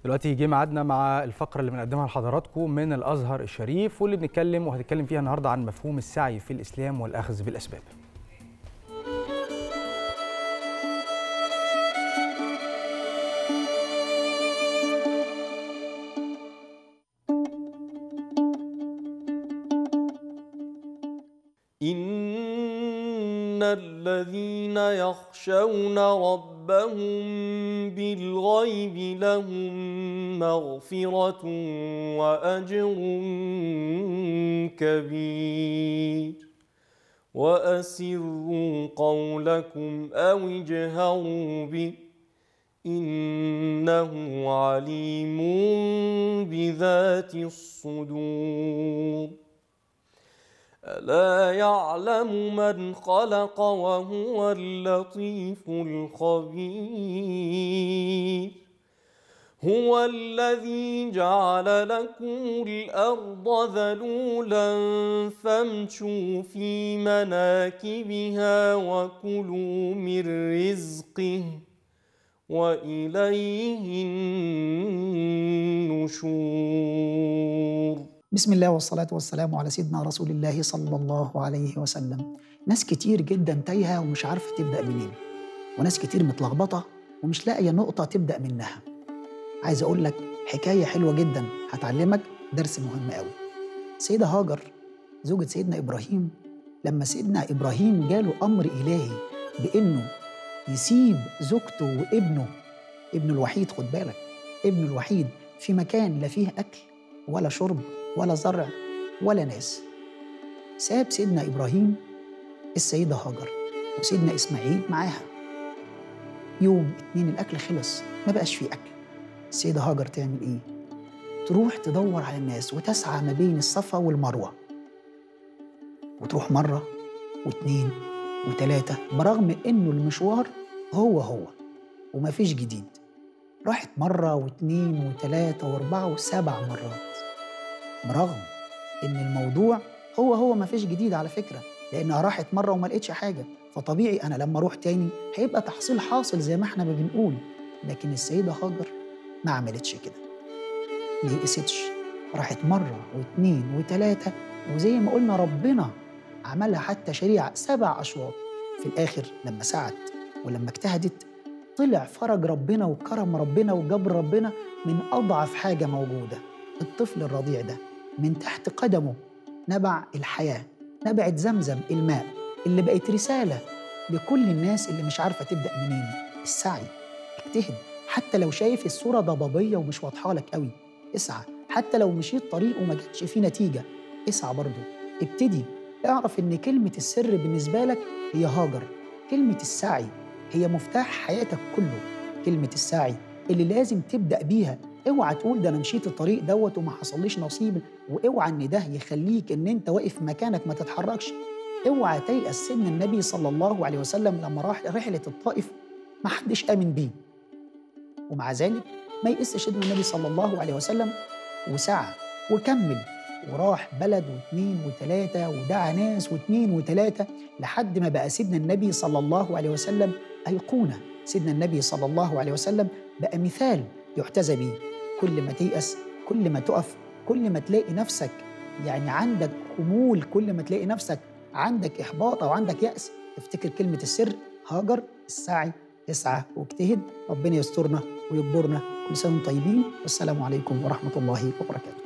دلوقتي جه ميعادنا مع الفقره اللي بنقدمها لحضراتكم من الازهر الشريف واللي بنتكلم وهنتكلم فيها النهارده عن مفهوم السعي في الاسلام والاخذ بالاسباب. إن الذين يخشون ربهم بالغيب لهم مغفرة وأجر كبير وأسروا قولكم أو اجهروا به إنه عليم بذات الصدور ألا يعلم من خلق وهو اللطيف الخبير هو الذي جعل لكم الأرض ذلولا فامشوا في مناكبها وكلوا من رزقه وإليه النشور بسم الله والصلاة والسلام على سيدنا رسول الله صلى الله عليه وسلم ناس كتير جدا تايهة ومش عارفة تبدأ منين وناس كتير متلخبطة ومش لاقية نقطة تبدأ منها عايز أقول لك حكاية حلوة جدا هتعلمك درس مهم قوي سيدة هاجر زوجة سيدنا إبراهيم لما سيدنا إبراهيم جاله أمر إلهي بإنه يسيب زوجته وابنه ابنه الوحيد خد بالك ابنه الوحيد في مكان لا فيه أكل ولا شرب ولا زرع ولا ناس ساب سيدنا إبراهيم السيدة هاجر وسيدنا إسماعيل معاها يوم اتنين الأكل خلص ما بقاش فيه أكل السيدة هاجر تعمل إيه؟ تروح تدور على الناس وتسعى ما بين الصفا والمروة وتروح مرة واتنين وتلاتة برغم إنه المشوار هو هو ومفيش جديد راحت مرة واتنين وتلاتة وأربعة وسبع مرات برغم ان الموضوع هو هو ما فيش جديد على فكره لانها راحت مره وما لقيتش حاجه فطبيعي انا لما اروح تاني هيبقى تحصيل حاصل زي ما احنا ما بنقول لكن السيده هاجر ما عملتش كده ما يئستش راحت مره واثنين وثلاثه وزي ما قلنا ربنا عملها حتى شريعه سبع اشواط في الاخر لما سعت ولما اجتهدت طلع فرج ربنا وكرم ربنا وجبر ربنا من اضعف حاجه موجوده الطفل الرضيع ده من تحت قدمه نبع الحياة نبعت زمزم الماء اللي بقت رسالة لكل الناس اللي مش عارفة تبدأ منين السعي اجتهد حتى لو شايف الصورة ضبابية ومش واضحة لك قوي اسعى حتى لو مشيت طريق وما جاتش فيه نتيجة اسعى برضه ابتدي اعرف ان كلمة السر بالنسبة لك هي هاجر كلمة السعي هي مفتاح حياتك كله كلمة السعي اللي لازم تبدأ بيها اوعى تقول ده انا مشيت الطريق دوت وما حصليش نصيب واوعى ان ده يخليك ان انت واقف مكانك ما تتحركش اوعى تيأس سن النبي صلى الله عليه وسلم لما راح رحله الطائف ما حدش امن بيه ومع ذلك ما يئسش سيدنا النبي صلى الله عليه وسلم وسعى وكمل وراح بلد واثنين وثلاثة ودعا ناس واثنين وثلاثة لحد ما بقى سيدنا النبي صلى الله عليه وسلم أيقونة سيدنا النبي صلى الله عليه وسلم بقى مثال يحتذى بيه كل ما تيأس كل ما تقف كل ما تلاقي نفسك يعني عندك خمول كل ما تلاقي نفسك عندك إحباط أو عندك يأس افتكر كلمة السر هاجر السعي اسعى واجتهد ربنا يسترنا ويجبرنا كل سنة طيبين والسلام عليكم ورحمة الله وبركاته